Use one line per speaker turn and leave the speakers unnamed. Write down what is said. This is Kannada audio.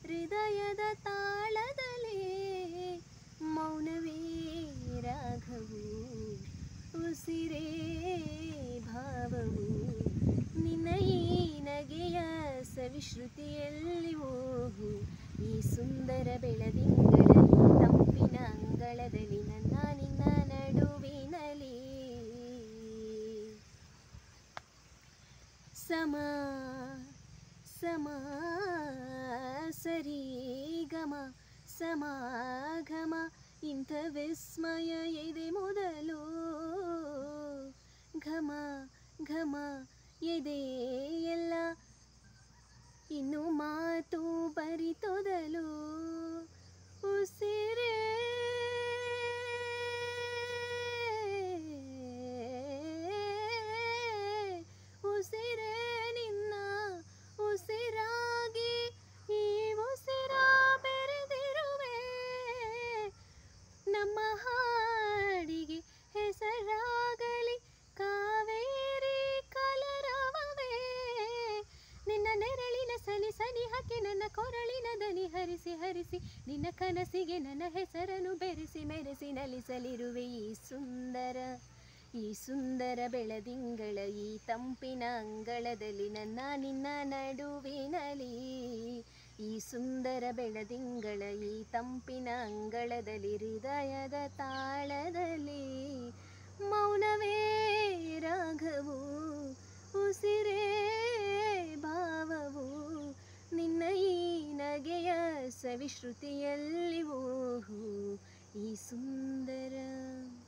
ಹೃದಯದ ತಾಳದಲ್ಲಿ ಮೌನವೇ ರಾಗವು ಉಸಿರೇ ಭಾವವು ನಿನ್ನ ಈ ನಗೆಯ ಸವಿಶ್ರುತಿಯಲ್ಲಿ ಓಹು ಈ ಸುಂದರ ಬೆಳದಿಂಗಳ ಈ ತಂಪಿನ ಅಂಗಳದಲ್ಲಿ ನನ್ನ ನಿನ್ನ ನಡುವಿನಲ್ಲಿ ಸಮ ಸಮ ಸರಿ ಗಮ ಸಮಾಗಮ ಇಂಥ ವಿಸ್ಮಯ ಇದೆ ಮೊದಲು ಘಮ ಘಮ ಎದೆ ಎಲ್ಲ ಇನ್ನು ಮಾತು ಬರಿತೊದಲು ಉಸಿರೇ ಉಸಿರೇ ನಿನ್ನ ಉಸಿರಾಗಿ ಈ ಉಸಿರ ಬೆರೆದಿರುವೆ ನಮ್ಮ ಹಾಡಿಗೆ ಹೆಸರಾಗಲಿ ಕಾವೇರಿ ಕಲರವವೇ ನಿನ್ನ ನೆರಳಿನ ಸನಿ ಸನಿಹಕ್ಕೆ ನನ್ನ ಕೊರಳಿನ ದನಿ ಹರಿಸಿ ಹರಿಸಿ ನಿನ್ನ ಕನಸಿಗೆ ನನ್ನ ಹೆಸರನ್ನು ಬೆರೆಸಿ ಮೆರೆಸಿ ನಲಿಸಲಿರುವೆ ಈ ಸುಂದರ ಈ ಸುಂದರ ಬೆಳದಿಂಗಳ ಈ ತಂಪಿನ ಅಂಗಳದಲ್ಲಿ ನನ್ನ ನಿನ್ನ ನಡುವಿನಲಿ ಈ ಸುಂದರ ಬೆಳದಿಂಗಳ ಈ ತಂಪಿನ ಅಂಗಳದಲ್ಲಿ ಹೃದಯದ ತಾಳದಲ್ಲಿ ಮೌನವೇ ರಾಗವು ಉಸಿರೇ ಭಾವವು ನಿನ್ನ ಈ ನಗೆಯ ಸವಿಶ್ರುತಿಯಲ್ಲಿ ಓಹು ಈ ಸುಂದರ